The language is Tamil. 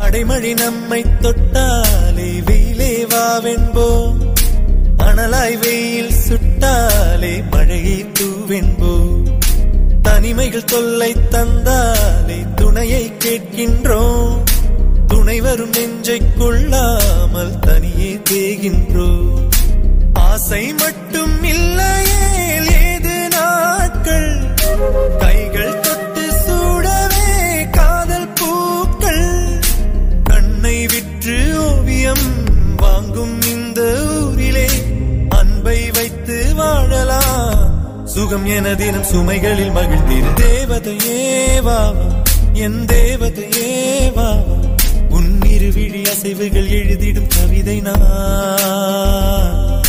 அடைமழை நம்மை தொட்டாலே வெயிலே வாவென்போம் அனலாய் வெயில் சுட்டாலே மழையை தூவென்போம் தனிமைகள் தொல்லை தந்தாலே துணையை கேட்கின்றோம் துணை வரும் நெஞ்சை கொள்ளாமல் தனியே தேகின்றோம் ஆசை மட்டும் இல்லையே ஏது நாட்கள் கைகள் தொட்டு சூடவே காதல் பூக்கள் கண்ணை விற்று ஓவியம் வாங்கும் இந்த ஊரிலே அன்பை வைத்து வாழலாம் சுகம் என தினம் சுமைகளில் மகிழ்ந்திரு தேவதையே வா வா, என் தேவதையே வா வா. உன் இருவிழி அசைவுகள் எழுதிடும் கவிதை நான்